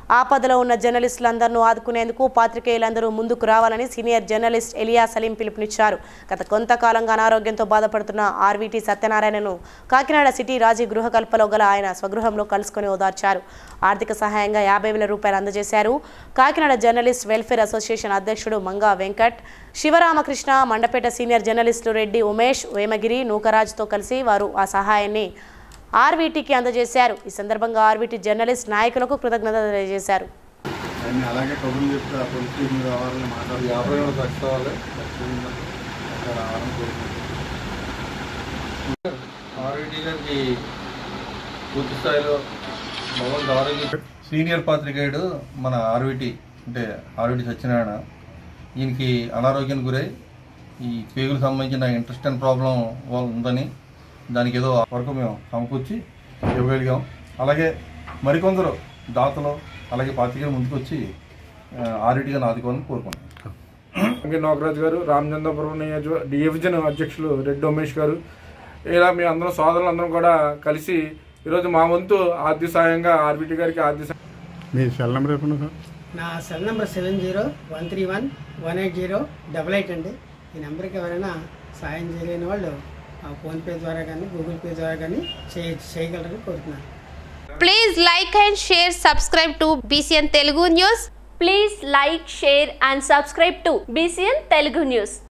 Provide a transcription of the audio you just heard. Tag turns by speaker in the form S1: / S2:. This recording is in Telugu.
S1: ఆపదలో ఉన్న జర్నలిస్టులందరినూ ఆదుకునేందుకు పాత్రికేయులందరూ ముందుకు రావాలని సీనియర్ జర్నలిస్ట్ ఎలియా సలీం పిలుపునిచ్చారు గత కొంతకాలంగా అనారోగ్యంతో బాధపడుతున్న ఆర్వీటీ సత్యనారాయణను కాకినాడ సిటీ రాజీ గృహకల్పలో గల ఆయన స్వగృహంలో కలుసుకొని ఓదార్చారు ఆర్థిక సహాయంగా యాభై వేల రూపాయలు అందజేశారు కాకినాడ జర్నలిస్ట్ వెల్ఫేర్ అసోసియేషన్ అధ్యక్షుడు మంగా వెంకట్ శివరామకృష్ణ మండపేట సీనియర్ జర్నలిస్టులు రెడ్డి ఉమేష్ వేమగిరి నూకరాజ్తో కలిసి వారు ఆ సహాయాన్ని ఆర్వీటీకి అందజేశారు ఈ సందర్భంగా ఆర్వీటీ జర్నలిస్ట్ నాయకులకు కృతజ్ఞతలు తెలియజేశారు
S2: ఆయన అలాగే కబుర్లు చెప్తే ఆ పోలీస్ స్టేషన్ రావాలని మాట్లాడి యాభై ఏళ్ళు ఖర్చు అవ్వాలి అక్కడ రావాలని కోరుకుంటున్నాను
S3: ఆర్వీటీ గారికి పూర్తి స్థాయిలో భగవంతు ఆరోగ్యం సీనియర్ పాత్రికేయుడు మన ఆర్వీటీ అంటే ఆర్వీటీ సత్యనారాయణ ఈయనకి అనారోగ్యానికి గురై ఈ పేగులకు సంబంధించిన ఇంట్రెస్టెంట్ ప్రాబ్లం ఉందని దానికి ఏదో వరకు మేము సమకూర్చి ఇవ్వగలిగాం అలాగే మరికొందరు దాతలు అలాగే పాత్రికేయులు ముందుకొచ్చి ఆర్వీటీ గారిని ఆదుకోవాలని కోరుకుంటున్నాం
S4: వెంకట నాగరాజు గారు రామచంద్రపురం నియోజక డివిజన్ అధ్యక్షులు రెడ్డి ఉమేష్ గారు ఇలా మీ అందరం సోదరులు అందరం కూడా కలిసి ఈరోజు మా వంతు ఆర్థిక సాయంగా ఆర్బిటి గారికి ఆర్థిక సాయం
S2: మీ సెల్ నెంబర్ చెప్పండి సార్
S5: నా cell number seven zero one three one one eight zero double eight అండి ఈ నెంబర్కి ఎవరైనా సాయం చేయలేని వాళ్ళు ఆ ఫోన్పే ద్వారా కానీ గూగుల్ పే ద్వారా కానీ చేయ చేయగలరని కోరుతున్నాను
S6: Please like and share, subscribe to BCN Telugu News.
S7: Please like, share and subscribe to BCN Telugu News.